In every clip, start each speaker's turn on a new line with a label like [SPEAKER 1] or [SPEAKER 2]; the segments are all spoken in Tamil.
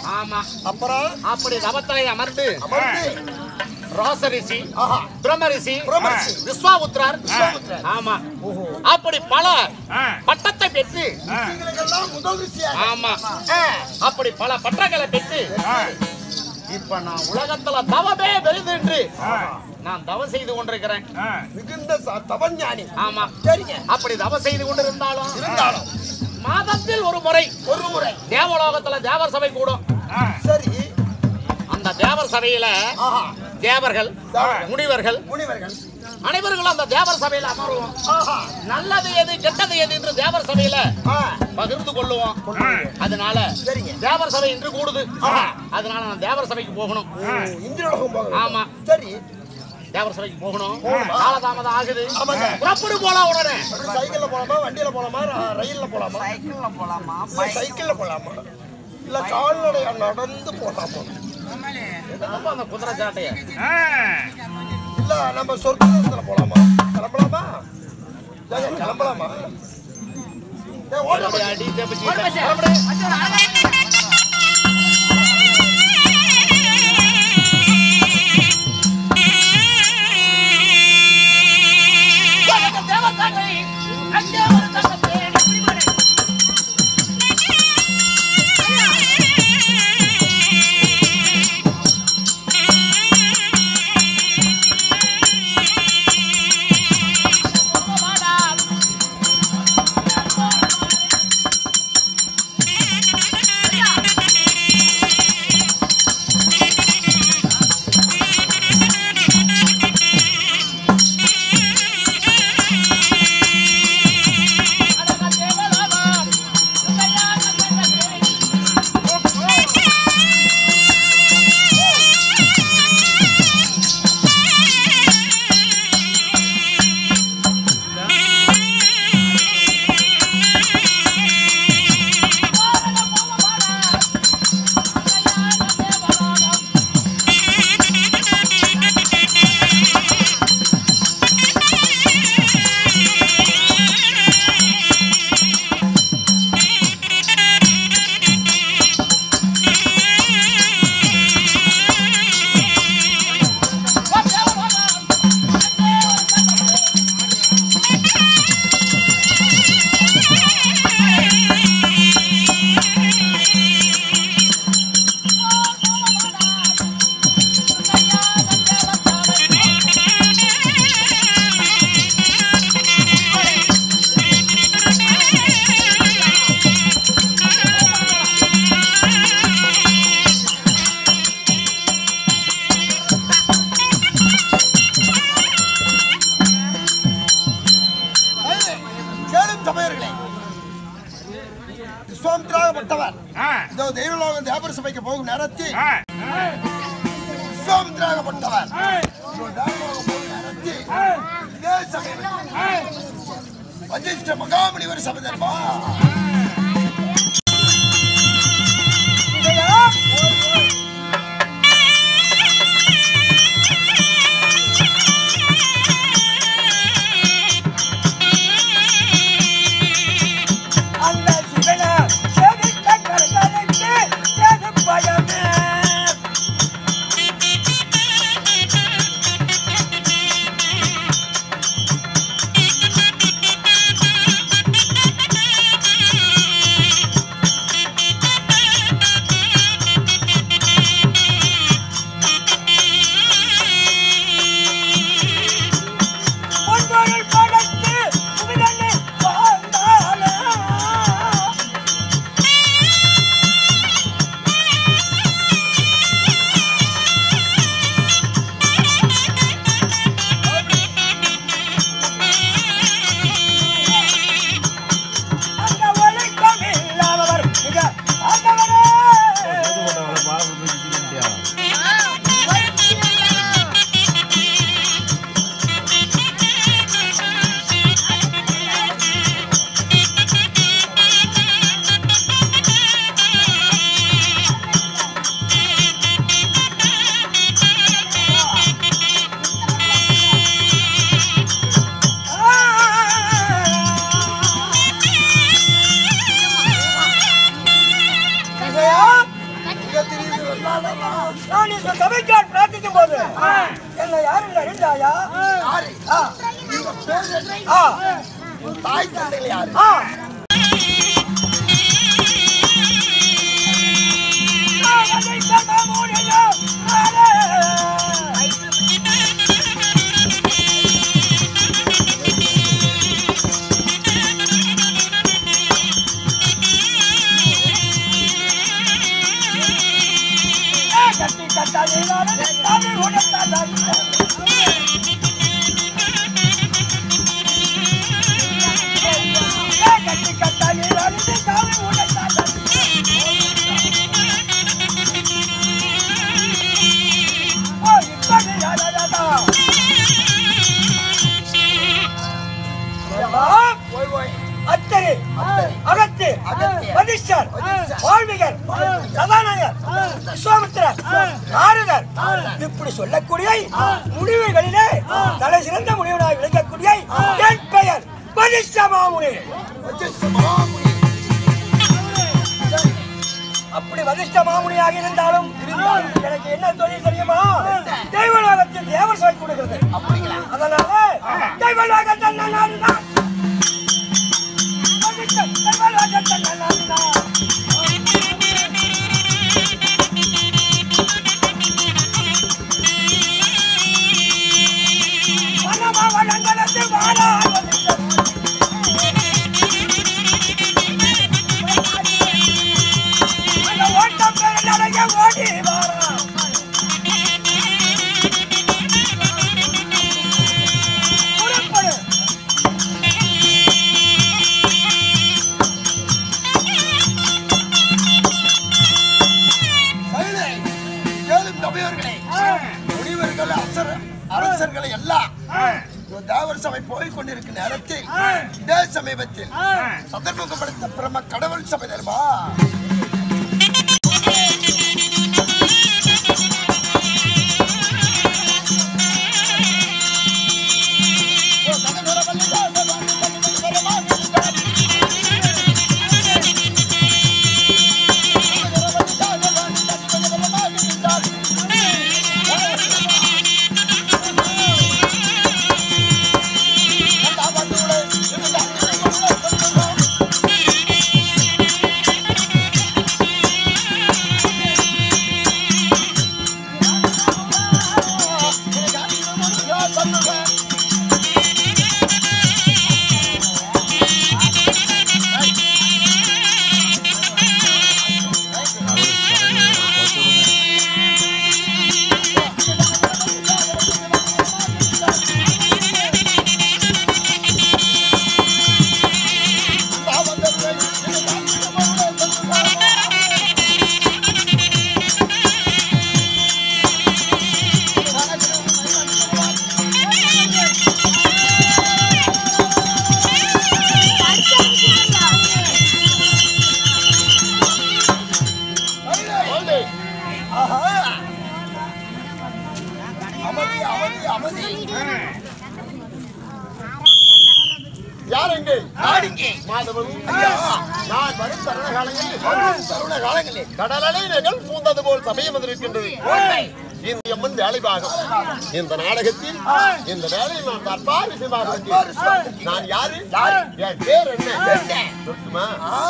[SPEAKER 1] ஆமா
[SPEAKER 2] அப்புறம்
[SPEAKER 1] அப்படி தவத்தலை அமர்ந்து
[SPEAKER 2] அமர்ந்து
[SPEAKER 1] ரோசரிசி
[SPEAKER 2] ஆஹா
[SPEAKER 1] பிரம்மரிசி
[SPEAKER 2] பிரம்மரிஷி.
[SPEAKER 1] விஸ்வாபுத்திரர்
[SPEAKER 2] விஸ்வாமித்திரர்.
[SPEAKER 1] ஆமா
[SPEAKER 2] ஓஹோ
[SPEAKER 1] அப்படி பல
[SPEAKER 3] ஆ,
[SPEAKER 1] பட்டத்தை பெற்று
[SPEAKER 3] ஆ,
[SPEAKER 2] இவங்களுக்கெல்லாம் முதல் ரிஷியாக
[SPEAKER 1] ஆமா
[SPEAKER 2] ஆ,
[SPEAKER 1] அப்படி பல பட்டங்களை பெற்று
[SPEAKER 3] ஆ,
[SPEAKER 1] இப்ப நான் உலகத்துல தவமே பெரிது என்று
[SPEAKER 3] ஆ,
[SPEAKER 1] நான் தவம் செய்து கொண்டிருக்கிறேன்
[SPEAKER 3] ஆ.
[SPEAKER 2] மிகுந்த ச- தவஞானி
[SPEAKER 1] ஆமா
[SPEAKER 2] சரிங்க
[SPEAKER 1] அப்படி தவம் செய்து கொண்டிருந்தாலும்
[SPEAKER 2] இருந்தாலும்
[SPEAKER 1] மாதத்தில் ஒரு முறை
[SPEAKER 2] ஒரு முறை
[SPEAKER 1] தேவலோகத்துல தேவர் சபை கூடும்
[SPEAKER 3] ஆ,
[SPEAKER 2] சரி
[SPEAKER 1] அந்த தேவர் சபையில
[SPEAKER 2] ஆஹா
[SPEAKER 1] தேவர்கள்
[SPEAKER 2] தேவர்கள்.
[SPEAKER 1] முனிவர்கள்
[SPEAKER 2] முனிவர்கள்
[SPEAKER 1] அனைவர்களும் அந்த தேவர் சபையில அமருவோம்
[SPEAKER 2] ஆஹா
[SPEAKER 1] நல்லது எது கெட்டது எது என்று தேவர் சபையில
[SPEAKER 2] ஆ
[SPEAKER 1] பகிர்ந்து கொள்ளுவோம்
[SPEAKER 3] ஆ.
[SPEAKER 1] அதனால
[SPEAKER 2] சரிங்க
[SPEAKER 1] தேவர் சபை இன்று கூடுது
[SPEAKER 2] ஆஹா.
[SPEAKER 1] அதனால நான் தேவர் சபைக்கு போகணும்
[SPEAKER 2] ஓ, இந்திரலோகம் போக வேண்டும்.
[SPEAKER 1] ஆமா.
[SPEAKER 2] சரி
[SPEAKER 1] தேவர் சபைக்கு போகணும்
[SPEAKER 2] போகணுமா?
[SPEAKER 1] காலதாமதம் ஆகுது
[SPEAKER 2] ஆமாங்க.
[SPEAKER 1] புறப்படு போலாம் உடனே
[SPEAKER 2] அப்படி சைக்கிள்ல போலாமா வண்டியில போலாமா ர- ரயில்ல போலாமா
[SPEAKER 4] சைக்கிள்ல போலாமா
[SPEAKER 2] இல்ல சைக்கிள்ல போலாமா இல்ல கால்நடையா நடந்து போலாமா
[SPEAKER 1] எதுக்கப்பா அந்த குதிரை சாட்டைய
[SPEAKER 3] ஆ.
[SPEAKER 2] இல்ல நம்ம சொர்க்கத்துல போலாமா கிளம்பலாமா ஏங்க, கிளம்பலாமா ஏய், ஓட
[SPEAKER 1] அப்படி
[SPEAKER 2] மாட்டேன்.
[SPEAKER 1] அடி தேப்பிச்சு புறப்படு.
[SPEAKER 2] ஏய், கேளும் சபையர்களே விஸ்வாமித்ராகப்பட்டவர்
[SPEAKER 3] ஆ.
[SPEAKER 2] இதோ தெய்வலோகம் தேவர சபைக்கு போகும் நேரத்தில்
[SPEAKER 3] ஆ.
[SPEAKER 2] விஸ்வாமித்ராகப்பட்டவர் இதோ தேவலோகம் போகும் நேரத்தில் இதே சபையில் வசிஷ்ட மகாமுனிவர் சபை தெரியுமா
[SPEAKER 4] அந்த சிவன செதுக்க கருத்தனுக்கு எது பயமே
[SPEAKER 5] Thank
[SPEAKER 2] இங்க தெரியுது வெள்ளாடமா.
[SPEAKER 4] நான் இந்த சபைக்கார் பிரார்த்திக்கும் போது என்னை யாரும் அறிந்தாயா
[SPEAKER 2] யாரு?
[SPEAKER 4] ஆ,
[SPEAKER 2] உங்க பேர் என்ன?
[SPEAKER 4] ஆ,
[SPEAKER 2] உன் தாய் தந்தைகள் யாரு?
[SPEAKER 4] ஆ. அதை சொல்ல முடியும். ஆளே. கட்டி கட்டாலே தாவி உடைத்தாதான் கட்டி கட்டாலே தாவி உடைத்தாதான் ஓ இப்படி யாரடா
[SPEAKER 2] ஓய், ஓய்.
[SPEAKER 4] அத்தரி அகத்து
[SPEAKER 2] அகத்தியர்,
[SPEAKER 4] வதிஷ்டர்
[SPEAKER 2] வதிஷ்டர்,
[SPEAKER 4] வாழ்விகர் சதானகர் விஸ்வாமித்திரர் நாரதர் இப்படி சொல்லக்கூடிய முடிவுகளிலே தலை சிறந்த முடிவனாக விளங்கக்கூடிய என் பெயர் வதிஷ்ட மாமுனி
[SPEAKER 2] வஜிஷ்ட மகாமுனி.
[SPEAKER 4] அப்படி வதிஷ்ட மாமுனியாக இருந்தாலும் எனக்கு என்ன தொழில் தெரியுமா தெய்வலோகத்தில் தேவர் சொல்லி கொடுக்கிறது
[SPEAKER 2] அப்படிங்களா?
[SPEAKER 4] அதனால தெய்வலோகத்தில் நான் நாடினான். வதிஷ்டர் தெய்வலோகத்தில் நான் நாடினான். மனமா வளங்களது வாழா வதிஷ்டர். அந்த ஓட்டம் பெரு நடைய ஓடி வாரான். புறப்படு.
[SPEAKER 2] மகளே, கேளும் தமையர்களே, முனிவர்கள் அரசர் அரசர்களை எல்லாம் ஒரு தேவர் சபை போய் கொண்டிருக்கும் நேரத்தில் இதே சமீபத்தில் சதுர்முகப்படுத்த பிரம கடவுள் சபை தருமா ஆஹா. அமதி அமதி அமதி
[SPEAKER 1] யார் எங்கே
[SPEAKER 2] நாடிங்கே
[SPEAKER 1] மாதவன்
[SPEAKER 2] ஐயா
[SPEAKER 1] நான் வரும் தருண காலங்களில்
[SPEAKER 2] வரும் தருண காலங்களில்
[SPEAKER 1] கடலலை நெகல் பூந்தது போல் சமயம் வந்திருக்கின்றது இந்த அம்மன் வேலை பாகம் இந்த நாடகத்தில் இந்த வேலையில் நான் தற்பார் விஷயமாக வந்தேன். நான் யாரு என் பேர் என்ன சொல்லுமா
[SPEAKER 2] ஆ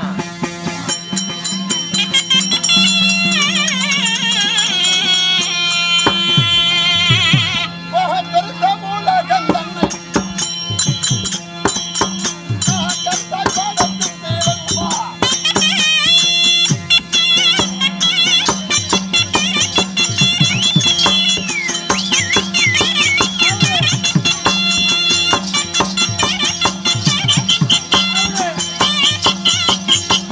[SPEAKER 1] பெருத்த மூலகன் தன்னை கத்த கோலத்து தேவனுமா
[SPEAKER 2] ஆ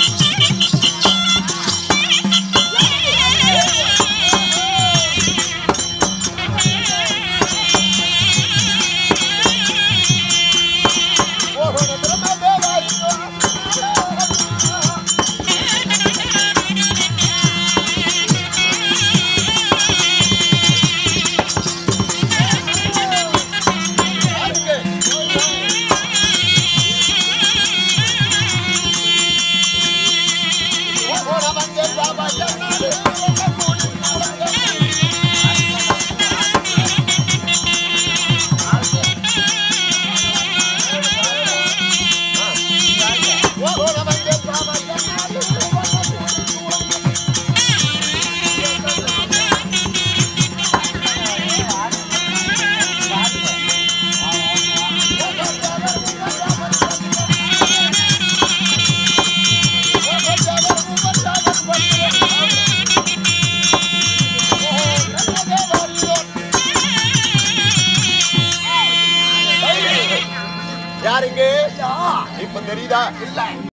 [SPEAKER 1] தெரியுதா
[SPEAKER 2] இல்ல